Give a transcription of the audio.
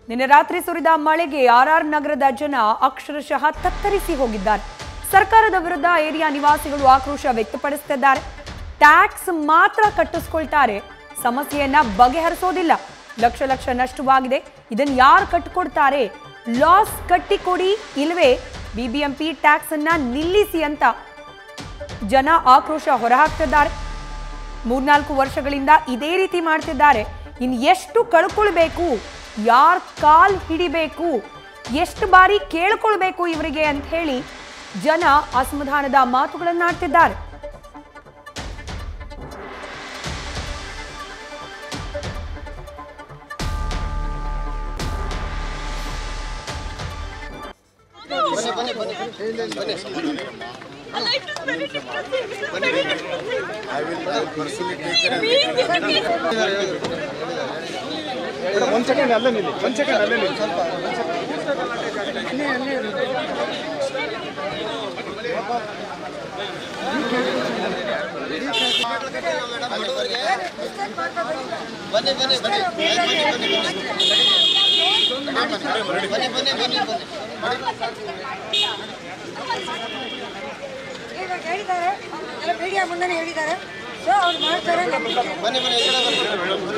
ನಿನ್ನೆ ರಾತ್ರಿ ಸುರಿದ ಮಳೆಗೆ ಆರ್ಆರ್ ನಗರದ ಜನ ಅಕ್ಷರಶಃ ತತ್ತರಿಸಿ ಹೋಗಿದ್ದಾರೆ ಸರ್ಕಾರದ ವಿರುದ್ಧ ಏರಿಯಾ ನಿವಾಸಿಗಳು ಆಕ್ರೋಶ ವ್ಯಕ್ತಪಡಿಸುತ್ತಿದ್ದಾರೆ ಟ್ಯಾಕ್ಸ್ ಮಾತ್ರ ಕಟ್ಟಿಸ್ಕೊಳ್ತಾರೆ ಸಮಸ್ಯೆಯನ್ನ ಬಗೆಹರಿಸೋದಿಲ್ಲ ಲಕ್ಷ ಲಕ್ಷ ನಷ್ಟವಾಗಿದೆ ಇದನ್ನ ಯಾರು ಕಟ್ಟಿಕೊಡ್ತಾರೆ ಲಾಸ್ ಕಟ್ಟಿಕೊಡಿ ಇಲ್ವೇ ಬಿಬಿಎಂಪಿ ಟ್ಯಾಕ್ಸ್ ಅನ್ನ ನಿಲ್ಲಿಸಿ ಅಂತ ಜನ ಆಕ್ರೋಶ ಹೊರಹಾಕ್ತಿದ್ದಾರೆ ಮೂರ್ನಾಲ್ಕು ವರ್ಷಗಳಿಂದ ಇದೇ ರೀತಿ ಮಾಡ್ತಿದ್ದಾರೆ ಇನ್ ಎಷ್ಟು ಕಳ್ಕೊಳ್ಬೇಕು ಯಾರ್ ಕಾಲ್ ಹಿಡಿಬೇಕು ಎಷ್ಟು ಬಾರಿ ಕೇಳ್ಕೊಳ್ಬೇಕು ಇವರಿಗೆ ಅಂತ ಹೇಳಿ ಜನ ಅಸಮಾಧಾನದ ಮಾತುಗಳನ್ನಾಡ್ತಿದ್ದಾರೆ ಒಂದ್ ಸೆಕೆಂಡ್ ಅಲ್ಲೇ ನಿಲ್ಲಿ ಒಂದ್ ಸೆಕೆಂಡ್ ಅಲ್ಲೇ ನಿಲ್ಲಿ ಸ್ವಲ್ಪ ಬನ್ನಿ ಬನ್ನಿ ಬನ್ನಿ ಬನ್ನಿ ಬನ್ನಿ ಬನ್ನಿ ಬನ್ನಿ ಬನ್ನಿ ಇವಾಗ ಹೇಳಿದ್ದಾರೆ ಎಲ್ಲ ಮೀಡಿಯಾ ಮುಂದೆ ಹೇಳಿದ್ದಾರೆ ಸೊ ಅವ್ರು ಮಾಡ್ತಾರೆ ನಂಬಿಕೆ ಬನ್ನಿ ಬನ್ನಿ ಈ ಕಡೆ ಬನ್ನಿ